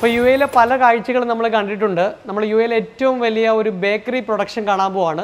ഇപ്പോൾ യു എയിലെ പല കാഴ്ചകളും നമ്മൾ കണ്ടിട്ടുണ്ട് നമ്മൾ യു എയിലെ ഏറ്റവും വലിയ ഒരു ബേക്കറി പ്രൊഡക്ഷൻ കാണാൻ പോവാണ്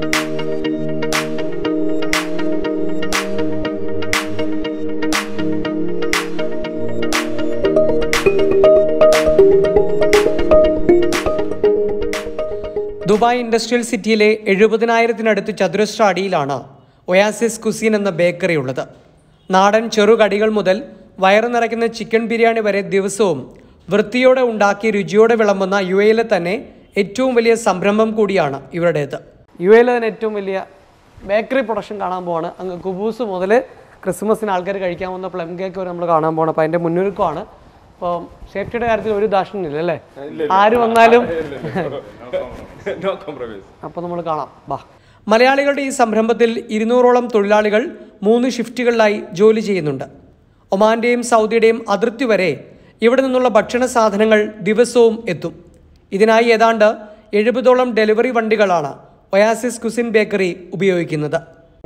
ദുബായ് ഇൻഡസ്ട്രിയൽ സിറ്റിയിലെ എഴുപതിനായിരത്തിനടുത്ത് ചതുരശ്ര അടിയിലാണ് ഒയാസിസ് കുസീൻ എന്ന ബേക്കറി ഉള്ളത് നാടൻ ചെറുകടികൾ മുതൽ വയറ് നിറയ്ക്കുന്ന ചിക്കൻ ബിരിയാണി വരെ ദിവസവും വൃത്തിയോടെ ഉണ്ടാക്കി രുചിയോടെ വിളമ്പുന്ന യു എയിലെ തന്നെ ഏറ്റവും വലിയ സംരംഭം കൂടിയാണ് ഇവരുടേത് യു എയിലെ തന്നെ ഏറ്റവും വലിയ ബേക്കറി പ്രൊഡക്ഷൻ കാണാൻ പോവാണ് അങ്ങ് കുബൂസ് മുതൽ ക്രിസ്മസിന് ആൾക്കാർ കഴിക്കാൻ പോകുന്ന പ്ലം കേക്ക് വരെ നമ്മൾ കാണാൻ പോകണം അപ്പോൾ അതിൻ്റെ മുന്നൊരുക്കമാണ് അപ്പോൾ സേഫ്റ്റിയുടെ കാര്യത്തിൽ ഒരു ദാക്ഷിണ്യം അല്ലേ ആര് വന്നാലും no compromise. അപ്പോൾ നമ്മൾ കാണാം ബാ മലയാളികളുടെ ഈ സംരംഭത്തിൽ ഇരുന്നൂറോളം തൊഴിലാളികൾ മൂന്ന് ഷിഫ്റ്റുകളിലായി ജോലി ചെയ്യുന്നുണ്ട് ഒമാന്റെയും സൗദിയുടെയും അതിർത്തി വരെ ഇവിടെ നിന്നുള്ള ഭക്ഷണ സാധനങ്ങൾ ദിവസവും എത്തും ഇതിനായി ഏതാണ്ട് എഴുപതോളം ഡെലിവറി വണ്ടികളാണ് ഒയാസിസ് കുസിൻ ബേക്കറി ഉപയോഗിക്കുന്നത്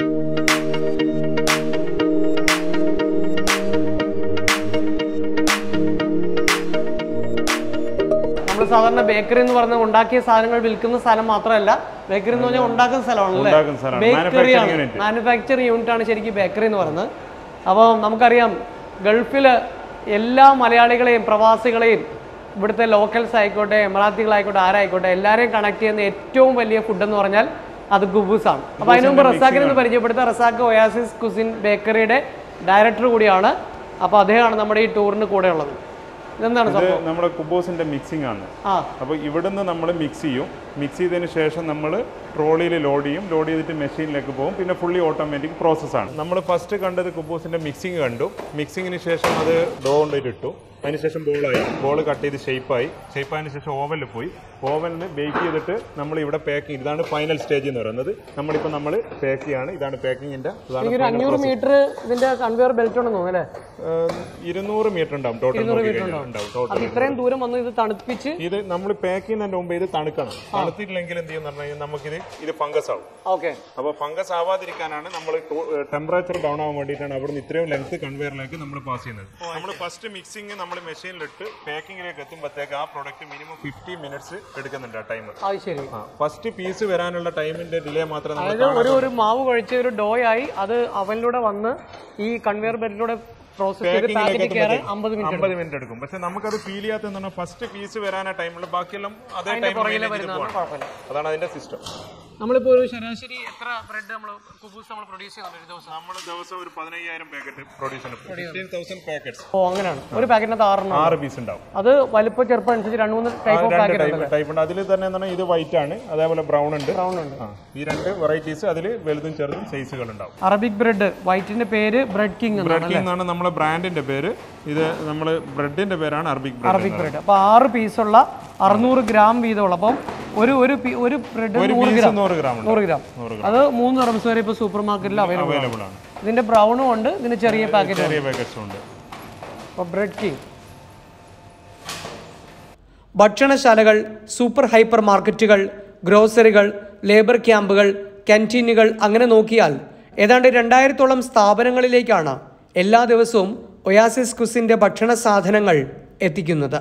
നമ്മൾ സാധാരണ ബേക്കറി എന്ന് പറഞ്ഞ ഉണ്ടാക്കിയ സാധനങ്ങൾ വിൽക്കുന്ന സ്ഥലം മാത്രമല്ല ബേക്കറി എന്ന് പറഞ്ഞാൽ ഉണ്ടാക്കുന്ന സ്ഥലമാണല്ലേ ഉണ്ടാക്കുന്ന സ്ഥലമാണ്. ബേക്കറിയാണ് Manufacturing unit. മാനുഫാക്ചറിങ് യൂണിറ്റ് ആണ് ശരിക്കും ബേക്കറി എന്ന് പറയുന്നത് അപ്പോൾ നമുക്കറിയാം ഗൾഫിൽ എല്ലാ മലയാളികളെയും പ്രവാസികളെയും ഇവിടുത്തെ ലോക്കൽസ് ആയിക്കോട്ടെ എമറാത്തികളായിക്കോട്ടെ ആരായിക്കോട്ടെ എല്ലാവരെയും കണക്ട് ചെയ്യുന്ന ഏറ്റവും വലിയ ഫുഡ് എന്ന് പറഞ്ഞാൽ അത് ഗുബൂസ് ആണ് അപ്പോൾ അതിനു മുമ്പ് റസാഖിനെ ഒന്ന് പരിചയപ്പെടുത്ത റസാഖ് ഒയാസിസ് കുസിൻ ബേക്കറിയുടെ ഡയറക്ടർ കൂടിയാണ് അപ്പോൾ അദ്ദേഹമാണ് നമ്മുടെ ഈ ടൂറിന് കൂടെ ഉള്ളത് ഇതെന്താണ് ഇത് സംഭവം നമ്മുടെ കുബോസിന്റെ മിക്സിംഗ് ആണ് ആ അപ്പോൾ ഇവിടുന്ന് നമ്മൾ മിക്സ് ചെയ്യും മിക്സ് ചെയ്തതിന് ശേഷം നമ്മൾ ട്രോളിയിൽ ലോഡ് ചെയ്യും ലോഡ് ചെയ്തിട്ട് മെഷീനിലേക്ക് പോകും പിന്നെ ഫുള്ളി ഓട്ടോമാറ്റിക് പ്രോസസ്സാണ് നമ്മൾ ഫസ്റ്റ് കണ്ടത് കുബൂസിന്റെ മിക്സിംഗ് കണ്ടു മിക്സിങ്ങിന് ശേഷം അത് ഡോ കൊണ്ടിട്ട് ഇട്ടു അതിനുശേഷം ബോളായി ബോൾ കട്ട് ചെയ്ത് ഷേപ്പായി ഷേപ്പായതിനു ശേഷം ഓവനിൽ പോയി ഓവനിൽ ബേക്ക് ചെയ്തിട്ട് നമ്മൾ ഇവിടെ പാക്കിംഗ് ഇതാണ് ഫൈനൽ സ്റ്റേജ് എന്ന് പറയുന്നത് നമ്മളിപ്പോൾ നമ്മൾ പാക്ക് ചെയ്യാണ് ഇതാണ് പാക്കിങ്ങിന്റെ ഇതാണ് ഒരു അഞ്ഞൂറ് മീറ്റർ ഇതിന്റെ കൺവെയർ ബെൽറ്റ് ഉണ്ടെന്ന് തോന്നുന്നു അല്ലേ ഇരുന്നൂറ് മീറ്റർ ഉണ്ടാവും ടോട്ടൽ ഉണ്ടാവും ടോട്ടൽ അപ്പൊ ഇത്രയും ദൂരം വന്ന് ഇത് തണുപ്പിച്ച് ഇത് നമ്മൾ പാക്ക് ചെയ്യുന്നതിന്റെ മുമ്പ് ഇത് തണുക്കണം തണുത്തിട്ടില്ലെങ്കിൽ എന്ത് ചെയ്യും പറഞ്ഞു കഴിഞ്ഞാൽ നമുക്കിത് ഇത് ഫംഗസ് ആവും ഓക്കെ അപ്പോൾ ഫംഗസ് ആവാതിരിക്കാനാണ് നമ്മൾ ടെമ്പറേച്ചർ ഡൗൺ ആവാൻ വേണ്ടിയിട്ടാണ് അവിടുന്ന് ഇത്രയും ലെങ്ത് കൺവെയറിലേക്ക് നമ്മൾ പാസ് ചെയ്യുന്നത് നമ്മൾ ഫസ്റ്റ് മിക്സിങ് നമ്മൾ മെഷീനിലിട്ട് പാക്കിങ്ങിലേക്ക് എത്തുമ്പോഴത്തേക്ക് ആ പ്രോഡക്റ്റ് മിനിമം ഫിഫ്റ്റി മിനിറ്റ്സ് എടുക്കുന്നുണ്ട് ആ ടൈം അത് ശരി ഫസ്റ്റ് പീസ് വരാനുള്ള ടൈമിന്റെ ഡിലേ മാത്രമേ നമ്മൾ അതായത് ഒരു ഒരു മാവ് കഴിച്ച ഒരു ഡോ ആയി അത് അവനിലൂടെ വന്ന് ഈ കൺവെയർ ബെൽറ്റിലൂടെ പ്രോസസ് ചെയ്ത് പാക്കറ്റ് കയറാൻ അമ്പത് മിനിറ്റ് അമ്പത് മിനിറ്റ് എടുക്കും പക്ഷെ നമുക്കത് ഫീൽ ചെയ്യാത്ത ഫസ്റ്റ് പീസ് വരാന ടൈമിൽ ബാക്കിയെല്ലാം അതേ ടൈം കുഴപ്പമില്ല അതാണ് അതിന്റെ സിസ്റ്റം നമ്മളിപ്പോ ഒരു ശരാശരി എത്ര ബ്രെഡ് നമ്മൾ കുബൂസ് നമ്മൾ പ്രൊഡ്യൂസ് ചെയ്യുന്നുണ്ട് ഒരു ദിവസം നമ്മൾ ദിവസം ഒരു പതിനയ്യായിരം പാക്കറ്റ് പ്രൊഡ്യൂസ് ചെയ്യണം ഫിഫ്റ്റീൻ തൗസൻഡ് പാക്കറ്റ്സ് ഓ അങ്ങനെയാണ് ഒരു പാക്കറ്റിനകത്ത് ആറെണ്ണം ആറ് പീസ് ഉണ്ടാവും അത് വലിപ്പം ചെറുപ്പം അനുസരിച്ച് രണ്ട് മൂന്ന് ടൈപ്പ് ഓഫ് രണ്ട് പാക്കറ്റ് ടൈപ്പ് ടൈപ്പ് ഉണ്ട് അതിൽ തന്നെ എന്താണ് ഇത് വൈറ്റ് ആണ് അതേപോലെ ബ്രൗൺ ഉണ്ട് ബ്രൗൺ ഉണ്ട് ആ, ഈ രണ്ട് വെറൈറ്റീസ് അതിൽ വലുതും ചെറുതും സൈസുകൾ ഉണ്ടാവും അറബിക് ബ്രെഡ് വൈറ്റിന്റെ പേര് ബ്രെഡ് കിങ് എന്നാണ് ബ്രെഡ് കിങ് എന്നാണ് നമ്മുടെ ബ്രാൻഡിന്റെ പേര് ഇത് നമ്മൾ ബ്രെഡിന്റെ പേരാണ് അറബിക് ബ്രെഡ് അറബിക് ബ്രെഡ് അപ്പൊ ആറ് പീസുള്ള അറുന്നൂറ് ഗ്രാം വീതമുള്ള അപ്പം ഒരു ഒരു പീ- ഒരു ബ്രെഡ് ഒരു നൂറ് പീസ് ഗ്രാം നൂറ് ഗ്രാം ഉണ്ട് നൂറ് ഗ്രാം നൂറ് അത് മൂന്ന് റംസ് വരെ ഇപ്പൊ സൂപ്പർ മാർക്കറ്റിൽ അവൈലബിൾ ആണ് അവൈലബിൾ ആണ് ഇതിന്റെ ബ്രൗണും ഉണ്ട് ഇതിന്റെ ചെറിയ പാക്കറ്റ് ചെറിയ പാക്കറ്റ്സും ഉണ്ട് അപ്പൊ ബ്രെഡ് കിങ് ഭക്ഷണശാലകൾ സൂപ്പർ ഹൈപ്പർ മാർക്കറ്റുകൾ ഗ്രോസറികൾ ലേബർ ക്യാമ്പുകൾ ക്യാൻറ്റീനുകൾ അങ്ങനെ നോക്കിയാൽ ഏതാണ്ട് രണ്ടായിരത്തോളം സ്ഥാപനങ്ങളിലേക്കാണ് എല്ലാ ദിവസവും ഒയാസിസ് കുസിന്റെ ഭക്ഷണ സാധനങ്ങൾ എത്തിക്കുന്നത്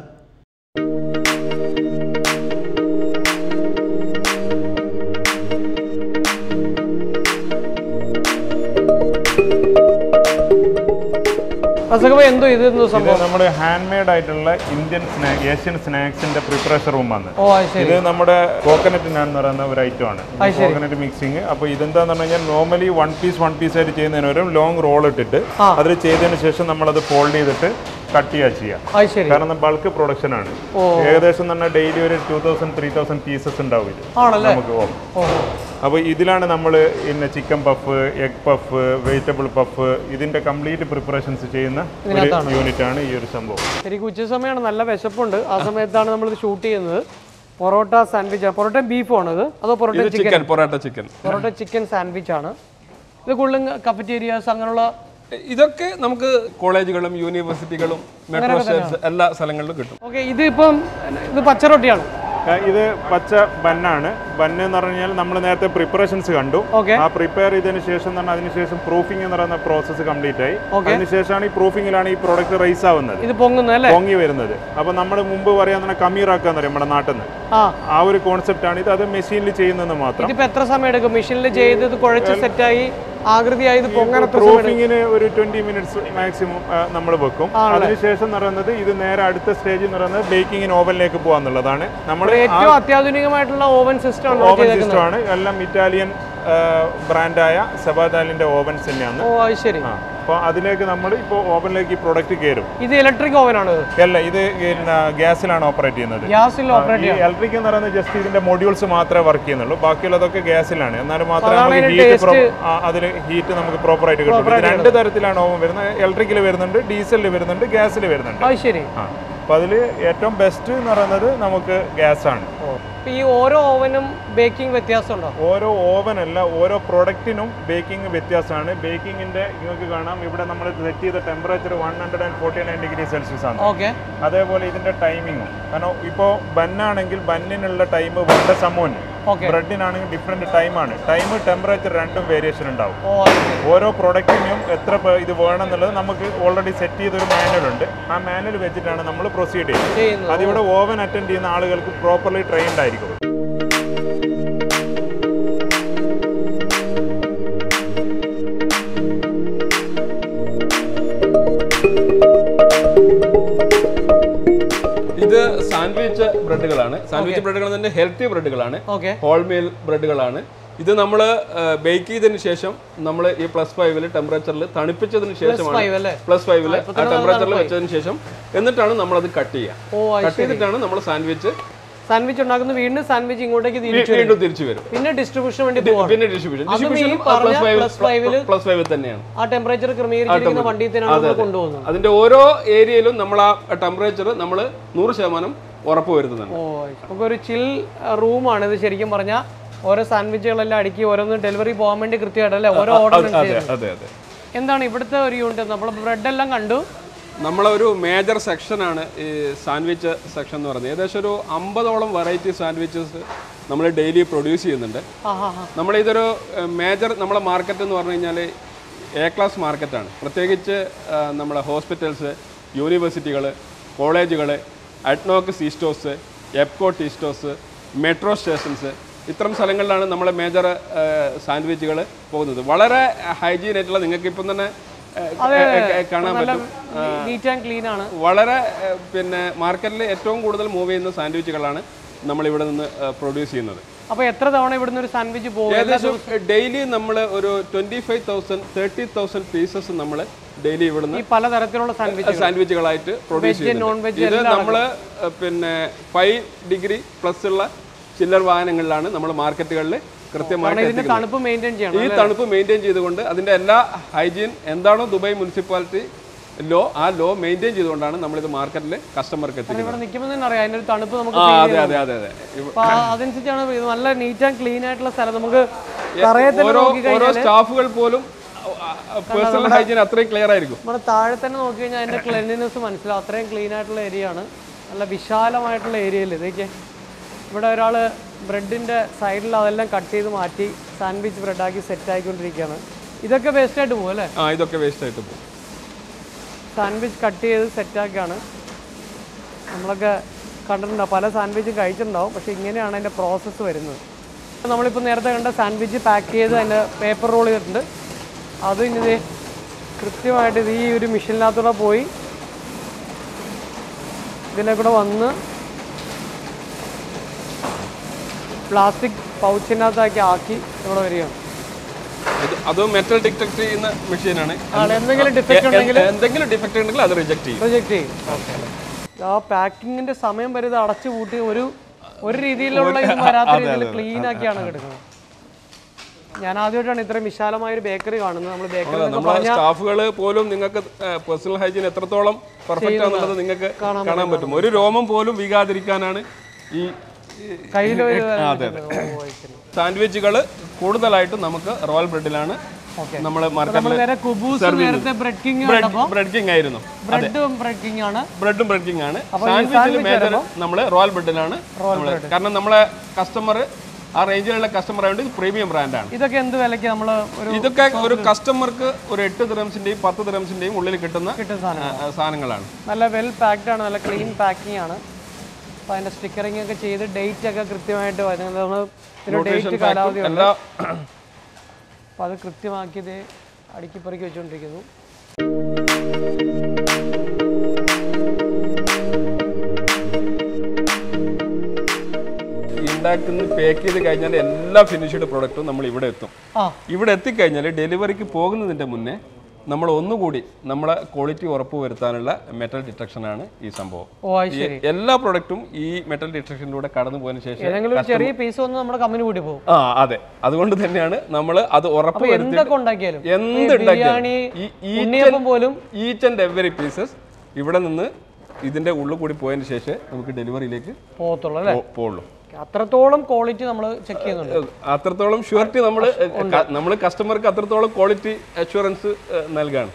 എന്തോ ഇത് എന്തോ ഇത് നമ്മുടെ ഹാൻഡ് മെയ്ഡ് ആയിട്ടുള്ള ഇന്ത്യൻ സ്നാക്ക് ഏഷ്യൻ സ്നാക്സിന്റെ പ്രിപ്പറേഷൻ റൂമാണ് ഓ അത് ശരി ഇത് നമ്മുടെ കോക്കനട്ട് നാൻ എന്ന് പറയുന്ന ഒരു ഐറ്റം ആണ് കോക്കനട്ട് മിക്സിങ് അപ്പോൾ ഇതെന്താന്ന് പറഞ്ഞു കഴിഞ്ഞാൽ normally one piece one piece ആയിട്ട് ചെയ്യുന്നതിന് ഒരു ലോങ് റോൾ ഇട്ടിട്ട് അതിൽ ചെയ്തതിന് ശേഷം നമ്മളത് ഫോൾഡ് ചെയ്തിട്ട് കട്ട് ചെയ്യുക ചെയ്യാം അത് ശരി കാരണം ബൾക്ക് പ്രൊഡക്ഷൻ ആണ് ഏകദേശം തന്നെ ഡെയിലി ഒരു two thousand three thousand pieces ഉണ്ടാവും ഇത് ആണല്ലേ നമുക്ക് പോകും ഓ അപ്പോൾ ഇതിലാണ് നമ്മൾ പിന്നെ chicken puff egg puff vegetable puff ഇതിന്റെ കംപ്ലീറ്റ് പ്രിപ്പറേഷൻസ് ചെയ്യുന്ന ഒരു യൂണിറ്റ് ആണ് ഈ ഒരു സംഭവം ശരിക്കും ഉച്ച സമയമാണ് നല്ല വിശപ്പുണ്ട് ആ സമയത്താണ് നമ്മളിത് ഷൂട്ട് ചെയ്യുന്നത് പൊറോട്ട സാൻഡ്വിച്ച് പൊറോട്ട ബീഫും ആണ് ഇത് അതോ പൊറോട്ട ഇത് chicken parotta chicken parotta chicken sandwich ആണ് ഇത് കൂടുതലും കഫറ്റേരിയാസ് അങ്ങനെയുള്ള ഇതൊക്കെ നമുക്ക് കോളേജുകളും യൂണിവേഴ്സിറ്റികളും മെട്രോ സ്റ്റേഷൻസ് എല്ലാ സ്ഥലങ്ങളിലും കിട്ടും ഓക്കെ ഇത് ഇപ്പം ഇത് പച്ചറൊട്ടിയാണ് ആ, ഇത് പച്ച ബന്നാണ് ബന്ന് എന്ന് പറഞ്ഞാൽ നമ്മൾ നേരത്തെ പ്രിപ്പറേഷൻസ് കണ്ടു ഓക്കെ ആ പ്രിപ്പയർ ചെയ്തതിന് ശേഷം എന്ന് പറഞ്ഞാൽ അതിനുശേഷം പ്രൂഫിംഗ് എന്ന് പറയുന്ന പ്രോസസ്സ് കംപ്ലീറ്റ് ആയി Okay. അതിനുശേഷമാണ് ഈ പ്രൂഫിങ്ങിലാണ് ഈ പ്രോഡക്റ്റ് റൈസ് ആവുന്നത് ഇത് പൊങ്ങുന്നു അല്ലേ പൊങ്ങി വരുന്നത് അപ്പോൾ നമ്മൾ മുമ്പ് പറയാൻ കമീറാക്കുക എന്ന് പറയും നമ്മുടെ നാട്ടിൽ നിന്ന് ആ ആ ഒരു കോൺസെപ്റ്റ് ആണ് ഇത് അത് മെഷീനിൽ ചെയ്യുന്നത് മാത്രം ഇതിപ്പോ എത്ര സമയം എടുക്കും മെഷീനിൽ ചെയ്ത് ഇത് കുഴച്ച് സെറ്റായി ആകൃതിയായി ഇത് പൊങ്ങാൻ എത്ര സമയം എടുക്കും പ്രൂഫിങ്ങിന് ഒരു ട്വന്റി മിനിറ്റ്സ് മാക്സിമം നമ്മൾ വെക്കും അതിനുശേഷം എന്ന് പറയുന്നത് ഇത് നേരെ അടുത്ത സ്റ്റേജ് എന്ന് പറയുന്നത് ബേക്കിങ്ങിന് ഓവനിലേക്ക് പോകാന്നുള്ളതാണ് നമ്മൾ ഏറ്റവും അത്യാധുനികമായിട്ടുള്ള ഓവൻ സിസ്റ്റം ആണ് ഓവൻ സിസ്റ്റം ആണ് എല്ലാം ഇറ്റാലിയൻ ബ്രാൻഡായ സെബാദാലിന്റെ ഓവൻസ് തന്നെയാണ് ഓ അത് ശരി ആ അപ്പോൾ അതിലേക്ക് നമ്മൾ ഇപ്പോൾ ഓവനിലേക്ക് ഈ പ്രൊഡക്റ്റ് കയറും ഇത് ഇലക്ട്രിക് ഓവൻ ആണ് അല്ല ഇത് പിന്നെ ഗ്യാസിലാണ് ഓപ്പറേറ്റ് ചെയ്യുന്നത് ഗ്യാസിൽ ഓപ്പറേറ്റ് ഈ ഇലക്ട്രിക് എന്ന് പറയുന്നത് ജസ്റ്റ് ഇതിന്റെ മൊഡ്യൂൾസ് മാത്രമേ വർക്ക് ചെയ്യുന്നുള്ളൂ ബാക്കിയുള്ളതൊക്കെ ഗ്യാസിലാണ് എന്നാലും മാത്രമേ അതാണ് നമുക്ക് ഇതിന്റെ ഹീറ്റ് അതിൽ ഹീറ്റ് നമുക്ക് പ്രോപ്പർ ആയിട്ട് കിട്ടും ഇത് രണ്ട് തരത്തിലാണ് ഓവൻ വരുന്നത് ഇലക്ട്രിക്കിൽ വരുന്നുണ്ട് ഡീസലിൽ വരുന്നുണ്ട് ഗ്യാസിൽ വരുന്നുണ്ട് അത് ശരി ആ അപ്പോൾ അതിൽ ഏറ്റവും ബെസ്റ്റ് എന്ന് പറയുന്നത് നമുക്ക് ഗ്യാസ് ആണ് ഇപ്പൊ ഈ ഓരോ ഓവനും ബേക്കിംഗ് വ്യത്യാസമുണ്ടോ ഓരോ ഓവൻ അല്ല ഓരോ പ്രൊഡക്റ്റിനും ബേക്കിംഗ് വ്യത്യാസമാണ് ബേക്കിങ്ങിന്റെ നിങ്ങൾക്ക് കാണാം ഇവിടെ നമ്മൾ സെറ്റ് ചെയ്ത temperature one hundred and forty nine degree Celsius ആണ് ഓക്കെ അതേപോലെ ഇതിന്റെ ടൈമിങ്ങും കാരണം ഇപ്പോൾ ബന്നാണെങ്കിൽ ബന്നിനുള്ള ടൈം വേണ്ട സമൂഹന് ഓക്കെ ബ്രെഡിനാണെങ്കിൽ ഡിഫറെന്റ് ടൈമാണ് ടൈം ടെമ്പറേച്ചർ രണ്ടും വേരിയേഷൻ ഉണ്ടാവും ഓ അത് ശരി ഓരോ പ്രൊഡക്റ്റിനും എത്ര പ- ഇത് വേണം എന്നുള്ളത് നമുക്ക് ഓൾറെഡി സെറ്റ് ചെയ്തൊരു മാനുവൽ ഉണ്ട് ആ മാനുവൽ വെച്ചിട്ടാണ് നമ്മൾ പ്രൊസീഡ് ചെയ്യുന്നത് ചെയ്യുന്നത് അതിവിടെ ഓവൻ അറ്റൻഡ് ചെയ്യുന്ന ആളുകൾക്ക് പ്രോപ്പർലി ട്രെയിൻഡ് ആയിരിക്കും ഇത് സാൻഡ്വിച്ച് ബ്രെഡുകളാണ് സാൻഡ്വിച്ച് ബ്രെഡുകൾ തന്നെ ഹെൽത്തി ബ്രെഡുകളാണ് ഓക്കെ ഹോൾമീൽ ബ്രെഡുകളാണ് ഇത് നമ്മൾ ബേക്ക് ചെയ്തതിന് ശേഷം നമ്മൾ ഈ പ്ലസ് ഫൈവില് ടെമ്പറേച്ചറിൽ തണുപ്പിച്ചതിന് ശേഷമാണ് ഫൈവ് അല്ലേ പ്ലസ് ഫൈവില് ആ ടെമ്പറേച്ചറിൽ വെച്ചതിന് ശേഷം എന്നിട്ടാണ് നമ്മൾ അത് കട്ട് ചെയ്യുക ഓ അത് കട്ട് ചെയ്തിട്ടാണ് നമ്മൾ സാൻഡ്വിച്ച് സാൻഡ്വിച്ച് ഉണ്ടാക്കുന്ന വീണ്ടും സാൻഡ്വിച്ച് ഇങ്ങോട്ടേക്ക് തിരിച്ചു വീണ്ടും തിരിച്ചു വരും പിന്നെ ഡിസ്ട്രിബ്യൂഷൻ വേണ്ടി പോവാണ് പിന്നെ ഡിസ്ട്രിബ്യൂഷൻ അതും ഈ ഡിസ്ട്രിബ്യൂഷൻ പറഞ്ഞ പ്ലസ് ഫൈവ് plus five ല് പ്ലസ് ഫൈവ് തന്നെയാണ് ആ ടെമ്പറേച്ചർ ക്രമീകരിച്ചിരിക്കുന്ന വണ്ടിയിൽ തന്നെയാണ് നമ്മൾ കൊണ്ടുപോകുന്നത് അതിന്റെ ഓരോ ഏരിയയിലും നമ്മൾ ആ ടെമ്പറേച്ചർ നമ്മൾ നൂറ് ശതമാനം ഉറപ്പ് വരുത്തുന്നുണ്ട് ഓ നമുക്ക് ഒരു ചിൽ റൂമാണ് ഇത് ശരിക്കും പറഞ്ഞാൽ ഓരോ സാൻഡ്വിച്ചുകളെല്ലാം അടുക്കി ഓരോന്ന് ഡെലിവറി പോകാൻ വേണ്ടി കൃത്യമായിട്ട് അല്ലേ ഓരോ ഓർഡർ അതെ അതെ അതെ എന്താണ് ഇവിടുത്തെ ഒരു യൂണിറ്റ് നമ്മൾ ബ്രെഡ് എല്ലാം കണ്ടു നമ്മളൊരു മേജർ സെക്ഷനാണ് ഈ സാൻഡ്വിച്ച് സെക്ഷൻ എന്ന് പറയുന്നത് ഏകദേശം ഒരു അമ്പതോളം വെറൈറ്റി സാൻഡ്വിച്ചസ് നമ്മൾ ഡെയിലി പ്രൊഡ്യൂസ് ചെയ്യുന്നുണ്ട് ആ ഹാ ഹാ നമ്മളിതൊരു മേജർ നമ്മളെ മാർക്കറ്റ് എന്ന് പറഞ്ഞു കഴിഞ്ഞാൽ എ ക്ലാസ് മാർക്കറ്റാണ് പ്രത്യേകിച്ച് ആ, നമ്മളെ ഹോസ്പിറ്റൽസ് യൂണിവേഴ്സിറ്റികൾ കോളേജുകൾ ADNOC C stores EPCO T stores metro stations ഇത്തരം സ്ഥലങ്ങളിലാണ് നമ്മളെ മേജർ സാൻഡ്വിച്ചുകൾ പോകുന്നത് വളരെ ഹൈജീൻ ആയിട്ടുള്ള നിങ്ങൾക്ക് ഇപ്പം തന്നെ ആ, ആ, കാണാൻ പറ്റും നീറ്റ് ആൻഡ് ക്ലീൻ ആണ് വളരെ ആ, പിന്നെ മാർക്കറ്റിൽ ഏറ്റവും കൂടുതൽ മൂവ് ചെയ്യുന്ന സാൻഡ്വിച്ചുകളാണ് നമ്മളിവിടെ നിന്ന് പ്രൊഡ്യൂസ് ചെയ്യുന്നത് അപ്പൊ എത്ര തവണ ഇവിടുന്ന് ഒരു സാൻഡ്വിച്ച് പോകും ഏകദേശം ഡെയിലി നമ്മൾ ഒരു twenty five thousand thirty thousand pieces നമ്മൾ ഡെയിലി ഇവിടുന്ന് ഈ പലതരത്തിലുള്ള സാൻഡ്വിച്ച് സാൻഡ്വിച്ചുകളായിട്ട് പ്രൊഡ്യൂസ് non veg ചെയ്യുന്നുണ്ട് ഇത് നമ്മൾ പിന്നെ ഫൈവ് ഡിഗ്രി പ്ലസ് ഉള്ള ചില്ലർ വാഹനങ്ങളിലാണ് നമ്മൾ മാർക്കറ്റുകളിൽ കൃത്യമായിട്ട് ഇതിന്റെ തണുപ്പ് മെയിൻറ്റെയിൻ ചെയ്യണം ഈ തണുപ്പ് മെയിൻറ്റെയിൻ ചെയ്തുകൊണ്ട് അതിന്റെ എല്ലാ ഹൈജീൻ എന്താണോ ദുബായ് മുനിസിപ്പാലിറ്റി ലോ ആ ലോ മെയിൻറ്റെയിൻ ചെയ്തുകൊണ്ടാണ് നമ്മളിത് മാർക്കറ്റിൽ കസ്റ്റമർക്ക് എത്തിക്കുന്നത് ഇവിടെ നിൽക്കുമ്പോൾ തന്നെ അറിയാം അതിന്റെ ഒരു തണുപ്പ് നമുക്ക് ആ feel അതെ ചെയ്യാം. അതെ അതെ അതെ ഇവ- അപ്പൊ ആ- അതനുസരിച്ചാണ് ഇത് നല്ല നീറ്റ് ആൻഡ് ക്ലീൻ ആയിട്ടുള്ള സ്ഥലം നമുക്ക് തറയെ തന്നെ ഓരോ നോക്കി ഓരോ സ്റ്റാഫുകൾ പോലും പേഴ്സണൽ ഹൈജീൻ അത്രയും ക്ലിയർ ആയിരിക്കും നമ്മുടെ താഴെ തന്നെ നോക്കി കഴിഞ്ഞാൽ അതിന്റെ ക്ലെൻലിനെസ് മനസ്സിലാവും അത്രയും ക്ലീൻ ആയിട്ടുള്ള ഏരിയ ആണ് നല്ല വിശാലമായിട്ടുള്ള ഏരിയയിൽ ഇതൊക്കെ ഇവിടെ ഒരാൾ ബ്രെഡിന്റെ സൈഡിൽ അതെല്ലാം കട്ട് ചെയ്ത് മാറ്റി സാൻഡ്വിച്ച് ബ്രെഡാക്കി സെറ്റ് ആയിക്കൊണ്ടിരിക്കുകയാണ് ഇതൊക്കെ വേസ്റ്റ് ആയിട്ട് പോകും അല്ലേ ആ ഇതൊക്കെ വേസ്റ്റ് ആയിട്ട് പോകും സാൻഡ്വിച്ച് കട്ട് ചെയ്ത് സെറ്റാക്കുകയാണ് നമ്മളൊക്കെ കണ്ടിട്ടുണ്ടാവും പല സാൻഡ്വിച്ചും കഴിച്ചിട്ടുണ്ടാവും പക്ഷേ ഇങ്ങനെയാണ് അതിൻ്റെ പ്രോസസ്സ് വരുന്നത് നമ്മളിപ്പോൾ നേരത്തെ കണ്ട സാൻഡ്വിച്ച് പാക്ക് ചെയ്ത് അതിൻ്റെ പേപ്പർ റോൾ ചെയ്തിട്ടുണ്ട് അത് ഇനി ദേ കൃത്യമായിട്ട് ഇത് ഈ ഒരു മെഷീനിനകത്തൂടെ പോയി ഇതിലെ കൂടെ വന്ന് പ്ലാസ്റ്റിക് പൗച്ചിനകത്താക്കി ആക്കി ഇവിടെ വരികയാണ് ഇത് അത് മെറ്റൽ ഡിറ്റക്ട് ചെയ്യുന്ന മെഷീനാണ് ആണ് എന്തെങ്കിലും ഡിഫക്റ്റ് ഉണ്ടെങ്കിൽ എന്തെങ്കിലും ഡിഫക്റ്റ് ഉണ്ടെങ്കിൽ അത് റിജക്ട് ചെയ്യും പ്രൊജക്റ്റ് ചെയ്യും ആ പാക്കിങ്ങിന്റെ സമയം വരെ ഇത് അടച്ചു പൂട്ടി ഒരു ഒരു രീതിയിലുള്ള ഇത് വരാത്ത രീതിയിൽ ക്ലീൻ ആക്കിയാണ് കിടക്കുന്നത് ഞാൻ ആദ്യമായിട്ടാണ് ഇത്രയും വിശാലമായ ഒരു ബേക്കറി കാണുന്നത് നമ്മൾ ബേക്കറി നമ്മളെ സ്റ്റാഫുകൾ പോലും നിങ്ങൾക്ക് പേഴ്സണൽ ഹൈജീൻ എത്രത്തോളം പെർഫെക്റ്റ് ആണെന്നുള്ളത് നിങ്ങൾക്ക് കാണാൻ പറ്റും ഒരു രോമം പോലും വീകാതിരിക്കാനാണ് ഈ കയ്യിൽ ഒരു സാൻഡ്വിച്ചുകൾ കൂടുതലായിട്ടും നമുക്ക് റോയൽ ബ്രെഡിലാണ് നമ്മൾ നമ്മൾ മാർക്കറ്റിൽ നേരെ കുബൂസ് നേരത്തെ ബ്രെഡ് കിങ് കണ്ടപ്പോ ബ്രെഡ് കിങ് ആയിരുന്നു ബ്രെഡും ബ്രെഡ് കിങ് ആണ് ബ്രെഡും ബ്രെഡ് കിങ് ആണ് അപ്പൊ ഈ സാൻഡ്വിച്ചിൽ sandwich മേജർ വരുമ്പോ? നമ്മൾ റോയൽ ബ്രെഡിലാണ് നമ്മള് കാരണം നമ്മളെ കസ്റ്റമർ ആ റേഞ്ചിലുള്ള കസ്റ്റമർ ആയതുകൊണ്ട് ഇത് പ്രീമിയം ബ്രാൻഡാണ് ഇതൊക്കെ എന്ത് വിലക്ക് നമ്മള് ഒരു ഇതൊക്കെ ഒരു കസ്റ്റമർക്ക് ഒരു എട്ട് ദിറംസിന്റെയും പത്ത് ദിറംസിന്റെയും ഉള്ളിൽ കിട്ടുന്ന കിട്ടുന്ന സാധനം ആ, ആ, സാധനങ്ങളാണ് നല്ല വെൽ പാക്ഡ് ആണ് നല്ല ക്ലീൻ പാക്കിംഗ് ആണ് അപ്പോൾ അതിന്റെ സ്റ്റിക്കറിംഗ് ഒക്കെ ചെയ്ത് ഡേറ്റ് ഒക്കെ കൃത്യമായിട്ട് വരുന്നത് ഇതിന്റെ ഡേറ്റ് കാലാവധി ഉണ്ട് എല്ലാ അപ്പോൾ അത് കൃത്യമാക്കി ഇത് അടുക്കി പെറുക്കി വെച്ചുകൊണ്ടിരിക്കുന്നു ഈ ഉണ്ടാക്കുന്ന പാക്ക് ചെയ്ത് കഴിഞ്ഞാൽ എല്ലാ ഫിനിഷ്ഡ് പ്രൊഡക്റ്റും നമ്മൾ ഇവിടെ എത്തും ആ ഇവിടെ എത്തിക്കഴിഞ്ഞാൽ ഡെലിവറിക്ക് പോകുന്നതിൻ്റെ മുന്നേ നമ്മൾ ഒന്നുകൂടി നമ്മളെ ക്വാളിറ്റി ഉറപ്പ് വരുത്താനുള്ള മെറ്റൽ ഡിറ്റക്ഷൻ ആണ് ഈ സംഭവം ഓ അത് ഈ ശരി എല്ലാ പ്രൊഡക്റ്റും ഈ മെറ്റൽ ഡിറ്റക്ഷനിലൂടെ കടന്നു പോയതിനു ശേഷം ഏതെങ്കിലും ഒരു ചെറിയ പീസ് വന്ന് നമ്മുടെ കമ്പനി കൂടി പോകും ആ അതെ അതുകൊണ്ട് തന്നെയാണ് നമ്മൾ അത് ഉറപ്പ് അപ്പൊ വരുത്തി എന്തൊക്കെ ഉണ്ടാക്കിയാലും എന്ത് ബിരിയാണി ഉണ്ണിയപ്പം പോലും ഈച്ച് ആൻഡ് എവറി പീസസ് ഇവിടെ നിന്ന് ഇതിന്റെ ഉള്ളിൽ കൂടി പോയതിന് ശേഷം നമുക്ക് ഡെലിവറിയിലേക്ക് പോകത്തുള്ളൂ അല്ലേ പോകുള്ളൂ അത്രത്തോളം ക്വാളിറ്റി നമ്മൾ ചെക്ക് ചെയ്യുന്നുണ്ട് അത്രത്തോളം ഷുവർട്ടി നമ്മൾ നമ്മൾ കസ്റ്റമർക്ക് അത്രത്തോളം ക്വാളിറ്റി അഷുറൻസ് നൽകാണ്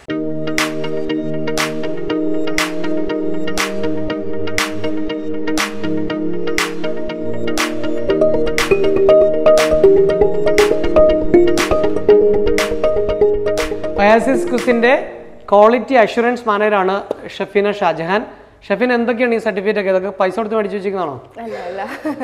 ഒയാസിസ് കുസിന്റെ ക്വാളിറ്റി അഷുറൻസ് മാനേജറാണ് ഷഫീന ഷാജഹാൻ ഷഫീൻ എന്തൊക്കെയാണ് ഈ സർട്ടിഫിക്കറ്റ് ഒക്കെ ഇതൊക്കെ പൈസ കൊടുത്ത് മേടിച്ച് വെച്ചിരിക്കുന്നതാണോ അല്ല അല്ല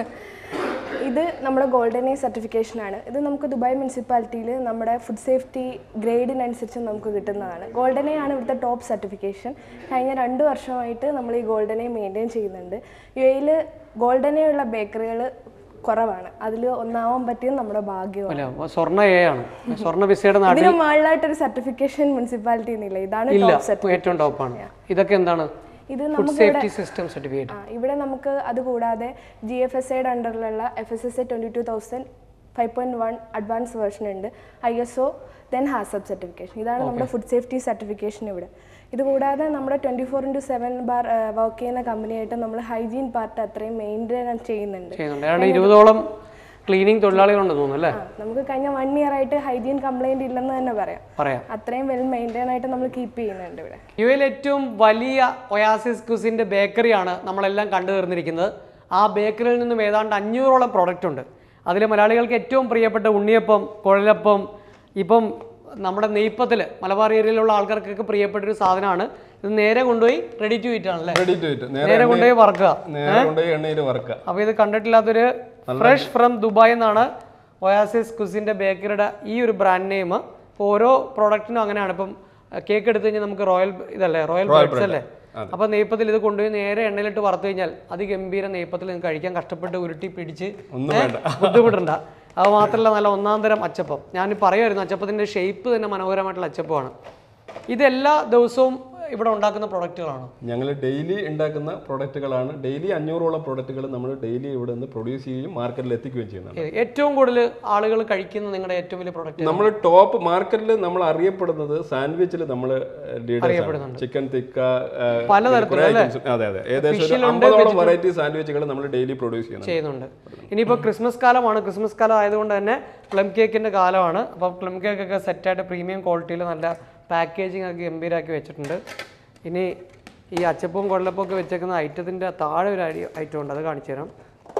ഇത് നമ്മുടെ ഗോൾഡൻ എ സർട്ടിഫിക്കേഷൻ ആണ് ഇത് നമുക്ക് ദുബായ് മുനിസിപ്പാലിറ്റിയിൽ നമ്മുടെ ഫുഡ് സേഫ്റ്റി ഗ്രേഡിനനുസരിച്ച് നമുക്ക് കിട്ടുന്നതാണ് ഗോൾഡൻ എ ആണ് ഇവിടുത്തെ ടോപ്പ് സർട്ടിഫിക്കേഷൻ കഴിഞ്ഞ രണ്ട് വർഷമായിട്ട് നമ്മൾ ഈ ഗോൾഡൻ എ മെയിൻറ്റെയിൻ ചെയ്യുന്നുണ്ട് യു എയിൽ ഗോൾഡൻ എ ഉള്ള ബേക്കറികൾ കുറവാണ് അതിൽ ഒന്നാവാൻ പറ്റിയത് നമ്മുടെ ഭാഗ്യമാണ് അല്ല സ്വർണ്ണ എ ആണ് സ്വർണ്ണ വിസയുടെ നാട്ടിൽ ഇതിന് മുകളിലായിട്ടൊരു സർട്ടിഫിക്കേഷൻ മുനിസിപ്പാലിറ്റി എന്നില്ല ഇതാണ് ഇല്ല ടോപ്പ് സർട്ടിഫിക്കേഷൻ ഏറ്റവും ടോപ്പാണ് ഇതൊക്കെ എന്താണ് ഇത് ഫുഡ് നമുക്ക് സേഫ്റ്റി സിസ്റ്റം സർട്ടിഫിക്കറ്റ് ആ ഇവിടെ നമുക്ക് അത് കൂടാതെ ജി എഫ് എസ് ഐയുടെ അണ്ടറിലുള്ള F S S A twenty two thousand five point one advance version ഉണ്ട് I S O then HACCP certification ഇതാണ് നമ്മുടെ ഫുഡ് സേഫ്റ്റി സർട്ടിഫിക്കേഷൻ ഇവിടെ ഇത് കൂടാതെ നമ്മുടെ ട്വൻറ്റി ഫോർ ഇൻറ്റു സെവൻ ബാർ വർക്ക് ചെയ്യുന്ന കമ്പനിയായിട്ട് നമ്മൾ ഹൈജീൻ പാർട്ട് അത്രയും മെയിൻറ്റെയിൻ ചെയ്യുന്നുണ്ട് ചെയ്യുന്നുണ്ട് ഏതാണ്ട് ഇരുപതോളം ക്ലീനിങ് തൊഴിലാളികളുണ്ടെന്ന് തോന്നുന്നു അല്ലേ ആ, നമുക്ക് കഴിഞ്ഞ വൺ ഇയർ ആയിട്ട് ഹൈജീൻ കംപ്ലൈൻറ്റ് ഇല്ലെന്ന് തന്നെ പറയാം പറയാം അത്രയും വെൽ മെയിൻറ്റെയിൻ ആയിട്ട് നമ്മൾ കീപ്പ് ചെയ്യുന്നുണ്ട് ഇവിടെ യു എയിൽ ഏറ്റവും വലിയ ഒയാസിസ് കുസിന്റെ ബേക്കറിയാണ് നമ്മളെല്ലാം കണ്ടു തീർന്നിരിക്കുന്നത് ആ ബേക്കറിയിൽ നിന്നും ഏതാണ്ട് അഞ്ഞൂറോളം പ്രോഡക്റ്റ് ഉണ്ട് അതിൽ മലയാളികൾക്ക് ഏറ്റവും പ്രിയപ്പെട്ട ഉണ്ണിയപ്പം കുഴലപ്പം ഇപ്പം നമ്മുടെ നെയ്പ്പത്തിൽ മലബാർ ഏരിയയിലുള്ള ആൾക്കാർക്കൊക്കെ പ്രിയപ്പെട്ട ഒരു സാധനമാണ് ഇത് നേരെ കൊണ്ടുപോയി റെഡി ടു ഈറ്റ് ആണല്ലേ റെഡി ടു ഇറ്റ് നേരെ നേരെ കൊണ്ടുപോയി വറക്കുക നേരെ കൊണ്ടുപോയി എണ്ണയിൽ വറുക്കുക അപ്പോൾ ഇത് കണ്ടിട്ടില്ലാത്തൊരു ഫ്രഷ് ഫ്രം ദുബായ് എന്നാണ് ഒയാസിസ് കുസിൻ്റെ ബേക്കറിയുടെ ഈ ഒരു ബ്രാൻഡ് നെയിം ഇപ്പോൾ ഓരോ പ്രോഡക്റ്റിനും അങ്ങനെയാണ് ഇപ്പം കേക്ക് എടുത്തു കഴിഞ്ഞാൽ നമുക്ക് റോയൽ ഇതല്ലേ റോയൽ ബ്രെഡ്സ് അല്ലേ അപ്പോൾ നെയ്പ്പത്തിൽ ഇത് കൊണ്ടുപോയി നേരെ എണ്ണയിലിട്ട് വറുത്ത് കഴിഞ്ഞാൽ അതിഗംഭീര നെയ്പ്പത്തിൽ നിങ്ങൾക്ക് കഴിക്കാൻ കഷ്ടപ്പെട്ട് ഉരുട്ടി പിടിച്ച് ഒന്നും ഏ, വേണ്ട. ബുദ്ധിമുട്ടണ്ട അത് മാത്രമല്ല നല്ല ഒന്നാം തരം അച്ചപ്പം ഞാൻ പറയുമായിരുന്നു അച്ചപ്പത്തിൻ്റെ ഷേപ്പ് തന്നെ മനോഹരമായിട്ടുള്ള അച്ചപ്പമാണ് ഇതെല്ലാ ദിവസവും ഇവിടെ ഉണ്ടാക്കുന്ന പ്രൊഡക്റ്റുകളാണ് ഞങ്ങൾ ഡെയിലി ഉണ്ടാക്കുന്ന പ്രൊഡക്റ്റുകളാണ് ഡെയിലി അഞ്ഞൂറോളം പ്രൊഡക്റ്റുകൾ നമ്മൾ ഡെയിലി ഇവിടെ നിന്ന് പ്രൊഡ്യൂസ് ചെയ്യുകയും മാർക്കറ്റിൽ എത്തിക്കുകയും ചെയ്യുന്നുണ്ട് ഏറ്റവും കൂടുതൽ ആളുകൾ കഴിക്കുന്ന നിങ്ങളുടെ ഏറ്റവും വലിയ പ്രൊഡക്റ്റ് നമ്മൾ ടോപ്പ് മാർക്കറ്റിൽ നമ്മൾ അറിയപ്പെടുന്നത് സാൻഡ്വിച്ചിൽ നമ്മൾ അറിയപ്പെടുന്നുണ്ട്. ചിക്കൻ തിക്ക പലതരത്തിലുള്ള അല്ലേ? അതെ അതെ ഏകദേശം ഒരു ഫിഷിലുണ്ട്, അമ്പതോളം വെറൈറ്റി സാൻഡ്വിച്ചുകൾ നമ്മൾ ഡെയിലി പ്രൊഡ്യൂസ് ചെയ്യുന്നുണ്ട് ചെയ്യുന്നുണ്ട് ഇനിയിപ്പോൾ ക്രിസ്മസ് കാലമാണ് ക്രിസ്മസ് കാലം ആയതുകൊണ്ട് തന്നെ പ്ലം കേക്കിൻ്റെ കാലമാണ് അപ്പോൾ പ്ലം കേക്കൊക്കെ സെറ്റായിട്ട് പ്രീമിയം ക്വാളിറ്റിയിൽ നല്ല പാക്കേജിംഗ് ഒക്കെ ഗംഭീരമാക്കി വെച്ചിട്ടുണ്ട് ഇനി ഈ അച്ചപ്പവും കൊള്ളപ്പവും ഒക്കെ വെച്ചേക്കുന്ന ഐറ്റത്തിൻ്റെ താഴെ ഒരു അരി ഐറ്റം ഉണ്ട് അത് കാണിച്ചു തരാം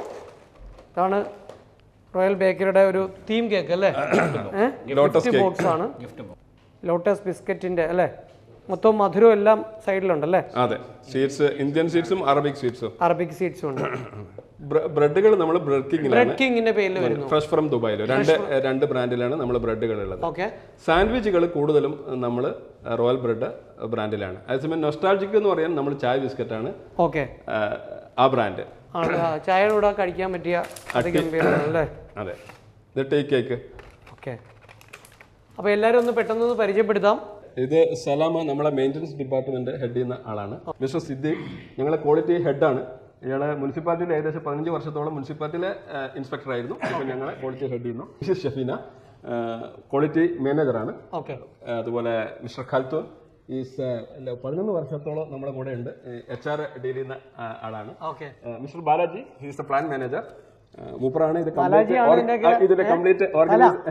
ഇതാണ് റോയൽ ബേക്കറിയുടെ ഒരു തീം കേക്ക് അല്ലേ Lotus cake. ബോക്സ് ആണ് ലോട്ടസ് ബിസ്ക്കറ്റിൻ്റെ അല്ലേ മൊത്തം മധുരവും എല്ലാം സൈഡിലുണ്ടല്ലേ അതെ സ്വീറ്റ്സ് ഇന്ത്യൻ സ്വീറ്റ്സും അറബിക് സ്വീറ്റ്സും അറബിക് സ്വീറ്റ്സും ഉണ്ട് ബ്രെഡുകൾ നമ്മൾ ബ്രെഡ് കിങ്ങിലാണ് ബ്രെഡ് കിങ്ങിൻ്റെ പേരിൽ വരുന്നു ഫ്രഷ് ഫ്രം ദുബായിൽ രണ്ട് രണ്ട് ബ്രാൻഡിലാണ് നമ്മൾ ബ്രെഡുകൾ ഉള്ളത് ഓക്കെ സാൻഡ്വിച്ചുകൾ കൂടുതലും നമ്മൾ റോയൽ ബ്രെഡ് ബ്രാൻഡിലാണ് അതേസമയം നൊസ്റ്റാൾജിക് എന്ന് പറയാൻ നമ്മൾ ചായ ബിസ്ക്കറ്റാണ് ഓക്കെ ആ ബ്രാൻഡ് ആണ് ആ, ചായയുടെ കൂടെ കഴിക്കാൻ പറ്റിയ അതിഗംഭീരമാണ് അല്ലേ അതെ ഇത് ടീ കേക്ക് ഓക്കെ അപ്പോൾ എല്ലാവരും ഒന്ന് പെട്ടെന്ന് ഒന്ന് പരിചയപ്പെടുത്താം ഇത് സലാമ നമ്മളെ മെയിൻ്റനൻസ് ഡിപ്പാർട്ട്മെന്റ് ഹെഡ് ചെയ്യുന്ന ആളാണ് മിസ്റ്റർ സിദ്ദീഖ് ഞങ്ങളെ ക്വാളിറ്റി ഹെഡാണ് ഇയാളെ മുനിസിപ്പാലിറ്റിയിൽ ഏകദേശം പതിനഞ്ച് വർഷത്തോളം മുനിസിപ്പാലിറ്റിയിലെ ഇൻസ്പെക്ടർ ആയിരുന്നു ഇപ്പോൾ ഞങ്ങളെ ക്വാളിറ്റി ഹെഡ് ചെയ്യുന്നു മിസ്സസ് ഷഫീന ക്വാളിറ്റി മാനേജറാണ് ഓക്കെ അതുപോലെ മിസ്റ്റർ ഖാൽത്തൂൻ ഈസ് പതിനൊന്ന് വർഷത്തോളം നമ്മുടെ കൂടെ ഉണ്ട് എച്ച് ആർ ഡീൽ ചെയ്യുന്ന ആ, ആളാണ് okay Mr Balaji he's the plant manager ആ, മൂപ്പറാണ് ഇത് ബാലാജിയാണ് complete- ഇതിന്റെയൊക്കെ- ആ, ഇതിന്റെ കംപ്ലീറ്റ് ഓർഗനൈസ്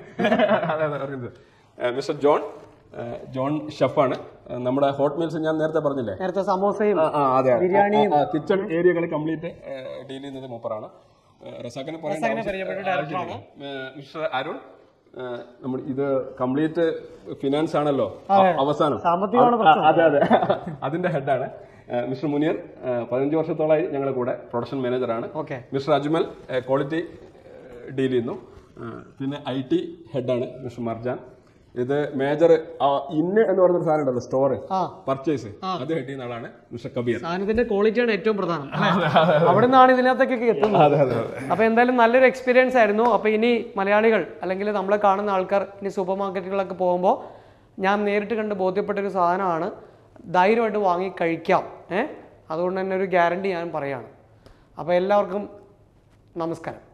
മിസ്റ്റർ ജോൺ ആ, ജോൺ ഷെഫാണ് ആ, നമ്മുടെ ഹോട്ട് മീൽസ് ഞാൻ നേരത്തെ പറഞ്ഞില്ലേ നേരത്തെ സമോസയും ആ, ആ, അതെ ബിരിയാണിയും. കിച്ചൺ ഏരിയകൾ കംപ്ലീറ്റ് ഡീൽ ചെയ്യുന്നത് മൂപ്പറാണ് ആ, റസാഖിനെ പറയേണ്ട ആവശ്യം- ആ, മിസ്റ്റർ അരുൺ ആ, നമ്മൾ ഇത് കംപ്ലീറ്റ് ഫിനാൻസ് ആണല്ലോ അ- അവസാനം സാമ്പത്തികമാണ് ആ, അതെ അതെ അതിന്റെ ഹെഡാണ് മിസ്റ്റർ മുനീർ ആ, പതിനഞ്ച് വർഷത്തോളമായി ഞങ്ങളുടെ കൂടെ പ്രൊഡക്ഷൻ മാനേജറാണ് okay Mr Ajmal quality deal ചെയ്യുന്നു ആ, പിന്നെ ഐ ടി ഹെഡാണ് മിസ്റ്റർ മർജാൻ ഇത് മേജർ ഇന്ന് എന്ന് പറയുന്ന സാധനം ഉണ്ടല്ലോ സ്റ്റോർ ആ. പർച്ചേസ് അത് ഹെഡ് ചെയ്യുന്ന ആളാണ് മിസ്റ്റർ കബീർ സാധനത്തിന്റെ ക്വാളിറ്റിയാണ് ഏറ്റവും പ്രധാനം അവിടെ നിന്നാണ് ഇതിനകത്തേക്കൊക്കെ എത്തുന്നത് അതെ അതെ അതെ അപ്പോൾ എന്തായാലും നല്ലൊരു എക്സ്പീരിയൻസ് ആയിരുന്നു അപ്പോൾ ഇനി മലയാളികൾ അല്ലെങ്കിൽ നമ്മളെ കാണുന്ന ആൾക്കാർ ഇനി സൂപ്പർ മാർക്കറ്റുകളൊക്കെ പോകുമ്പോൾ ഞാൻ നേരിട്ട് കണ്ട് ബോധ്യപ്പെട്ട ഒരു സാധനമാണ് ധൈര്യമായിട്ട് വാങ്ങി കഴിക്കാം ഏ അതുകൊണ്ട് തന്നെ ഒരു ഗ്യാരണ്ടി ഞാൻ പറയാണ് അപ്പോൾ എല്ലാവർക്കും നമസ്കാരം